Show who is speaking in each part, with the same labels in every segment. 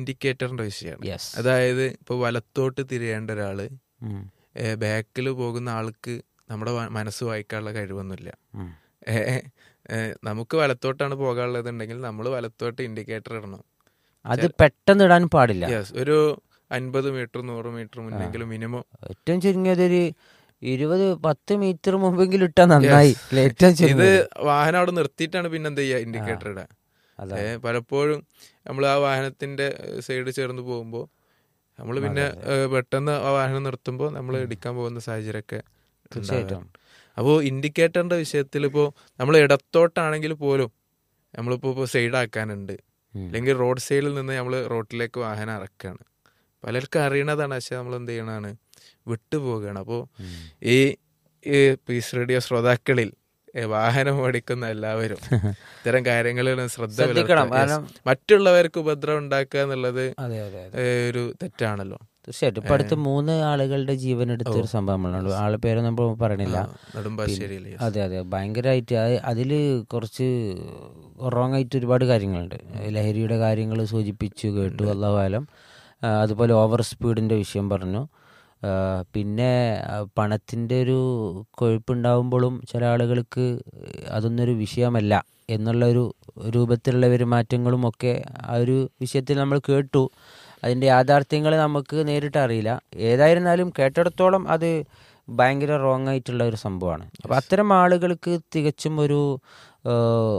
Speaker 1: ഇൻഡിക്കേറ്ററിന്റെ വിഷയമാണ്
Speaker 2: യെസ്
Speaker 1: അതായത് ഇപ്പൊ വലത്തോട്ട് തിരിയേണ്ട ഒരാള് ബാക്കിൽ പോകുന്ന ആൾക്ക് നമ്മുടെ വ- മനസ്സ് വായിക്കാനുള്ള കഴിവൊന്നുമില്ല ഏ, ഏ, നമുക്ക് വലത്തോട്ടാണ് പോകാനുള്ളതുണ്ടെങ്കിൽ നമ്മൾ വലത്തോട്ട് ഇൻഡിക്കേറ്റർ ഇടണം
Speaker 2: അത് പെട്ടെന്ന് ഇടാൻ പാടില്ല
Speaker 1: യെസ് ഒരു അൻപത് മീറ്റർ നൂറ് മീറ്റർ മുന്നെങ്കിലും മിനിമം
Speaker 2: ഏറ്റവും ചുരുങ്ങിയത് ഒരു ഇരുപത് പത്ത് മീറ്റർ മുമ്പെങ്കിലും ഇട്ടാ നന്നായി അല്ലേ? ഏറ്റവും
Speaker 1: ഇത്
Speaker 2: ചുരുങ്ങിയത്
Speaker 1: വാഹനം അവിടെ നിർത്തിയിട്ടാണ് പിന്നെ എന്ത് ചെയ്യുക ഇൻഡിക്കേറ്റർ ഇടാൻ
Speaker 2: അതാ.
Speaker 1: ഏ, പലപ്പോഴും നമ്മൾ ആ വാഹനത്തിന്റെ സൈഡ് ചേർന്ന് പോകുമ്പോൾ നമ്മൾ പിന്നെ ഏ, പെട്ടെന്ന് ആ വാഹനം നിർത്തുമ്പോൾ നമ്മൾ ഇടിക്കാൻ പോകുന്ന സാഹചര്യമൊക്കെ
Speaker 2: തീർച്ചയായിട്ടും
Speaker 1: അപ്പോൾ ഇൻഡിക്കേറ്ററിന്റെ വിഷയത്തിൽ ഇപ്പോൾ നമ്മൾ ഇടത്തോട്ടാണെങ്കിൽ പോലും നമ്മളിപ്പോൾ ഇപ്പോൾ സൈഡ് ആക്കാനുണ്ട്
Speaker 2: ഉം.
Speaker 1: അല്ലെങ്കിൽ റോഡ് സൈഡിൽ നിന്ന് നമ്മൾ റോഡിലേക്ക് വാഹനം ഇറക്കുകയാണ് പലർക്കും അറിയണതാണ് പക്ഷെ നമ്മൾ എന്ത് ചെയ്യണതാണ് വിട്ടുപോവുകയാണ് അപ്പോൾ
Speaker 2: ഉം.
Speaker 1: ഈ ഈ പീസ് റേഡിയോ ശ്രോതാക്കളിൽ ഏ, വാഹനം ഓടിക്കുന്ന എല്ലാവരും ഇത്തരം കാര്യങ്ങളിൽ ശ്രദ്ധ
Speaker 2: ശ്രദ്ധിക്കണം
Speaker 1: പുലർത്തുക. Yes.
Speaker 2: കാരണം
Speaker 1: മറ്റുള്ളവർക്ക് ഉപദ്രവം ഉണ്ടാക്കുക എന്നുള്ളത്
Speaker 2: അതെ അതെ അതെ
Speaker 1: ഏ, ഒരു തെറ്റാണല്ലോ
Speaker 2: തീർച്ചയായിട്ടും ഇപ്പൊ അടുത്ത് മൂന്ന് ആളുകളുടെ ജീവൻ എടുത്ത ഒരു സംഭവമാണ് ആളെ പേര് നമ്മൾ പറയണില്ല
Speaker 1: നെടുമ്പാശ്ശേരിയിൽ yes.
Speaker 2: അതെ അതെ ഭയങ്കരമായിട്ട് അതിൽ കുറച്ച് റോങ് ആയിട്ട് ഒരുപാട് കാര്യങ്ങളുണ്ട് ലഹരിയുടെ കാര്യങ്ങൾ സൂചിപ്പിച്ചു കേട്ടു അള്ളാഹുലം അതുപോലെ ഓവർ സ്പീഡിൻ്റെ വിഷയം പറഞ്ഞു ആ, പിന്നെ ആ, പണത്തിൻ്റെ ഒരു കൊഴുപ്പുണ്ടാവുമ്പോഴും ചില ആളുകൾക്ക് അതൊന്നൊരു വിഷയമല്ല എന്നുള്ള ഒരു രൂപത്തിലുള്ള പെരുമാറ്റങ്ങളും ഒക്കെ ആ ഒരു വിഷയത്തിൽ നമ്മൾ കേട്ടു അതിൻ്റെ യാഥാർത്ഥ്യങ്ങൾ നമുക്ക് നേരിട്ട് അറിയില്ല ഏതായിരുന്നാലും കേട്ടിടത്തോളം അത് ഭയങ്കര റോങ് ആയിട്ടുള്ള ഒരു സംഭവമാണ് അപ്പോൾ അത്തരം ആളുകൾക്ക് തികച്ചും ഒരു ആ,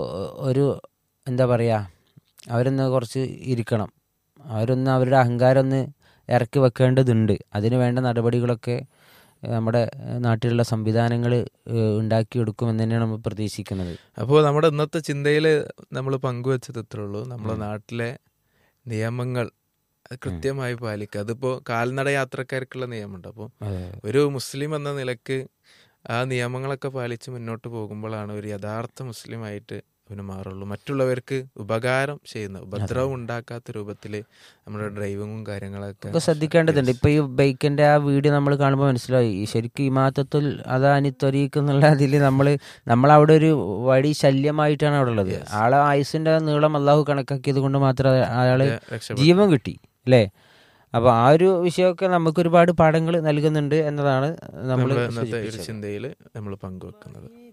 Speaker 2: ഒരു എന്താ പറയുക അവരൊന്ന് കുറച്ച് ഇരിക്കണം അവരൊന്ന് അവരുടെ അഹങ്കാരം ഒന്ന് ഇറക്കി വെക്കേണ്ടതുണ്ട് അതിന് വേണ്ട നടപടികളൊക്കെ നമ്മുടെ നാട്ടിലുള്ള സംവിധാനങ്ങൾ ഉണ്ടാക്കിയെടുക്കുമെന്ന് തന്നെയാണ് നമ്മൾ പ്രതീക്ഷിക്കുന്നത്
Speaker 1: അപ്പോൾ നമ്മുടെ ഇന്നത്തെ ചിന്തയിൽ നമ്മൾ പങ്കുവെച്ചത് ഇത്രേ ഉള്ളൂ നമ്മുടെ നാട്ടിലെ നിയമങ്ങൾ അത് കൃത്യമായി പാലിക്കുക അതിപ്പോൾ കാൽനട യാത്രക്കാർക്കുള്ള നിയമമുണ്ട് അപ്പോൾ ഒരു മുസ്ലിം എന്ന നിലക്ക് ആ നിയമങ്ങളൊക്കെ പാലിച്ച് മുന്നോട്ട് പോകുമ്പോഴാണ് ഒരു യഥാർത്ഥ മുസ്ലിം ആയിട്ട് അവന് മാറുള്ളൂ മറ്റുള്ളവർക്ക് ഉപകാരം ചെയ്യുന്ന ഉപദ്രവം ഉണ്ടാക്കാത്ത രൂപത്തിൽ നമ്മുടെ ഡ്രൈവിങ്ങും കാര്യങ്ങളൊക്കെ
Speaker 2: ഒക്കെ ശ്രദ്ധിക്കേണ്ടതുണ്ട് ഇപ്പൊ ഈ ബൈക്കിന്റെ ആ വീഡിയോ നമ്മൾ കാണുമ്പോൾ മനസ്സിലായി ഈ ശരിക്കും ഈ മാത്തത്തിൽ അതാനി ത്വരീക്ക് എന്നുള്ള അതിൽ നമ്മൾ നമ്മളവിടെ ഒരു വഴി ശല്യമായിട്ടാണ് അവിടെ ഉള്ളത് ആളെ ആയുസിന്റെ നീളം അള്ളാഹു കണക്കാക്കിയത് കൊണ്ട് മാത്രം അയാള്
Speaker 1: രക്ഷപ്പെട്ടു.
Speaker 2: ജീവൻ കിട്ടി അല്ലേ അപ്പൊ ആ ഒരു വിഷയമൊക്കെ നമുക്ക് ഒരുപാട് പാഠങ്ങൾ നൽകുന്നുണ്ട് എന്നതാണ് നമ്മൾ
Speaker 1: നമ്മുടെ ഇന്നത്തെ ഒരു ചിന്തയിൽ നമ്മൾ പങ്കുവെക്കുന്നത്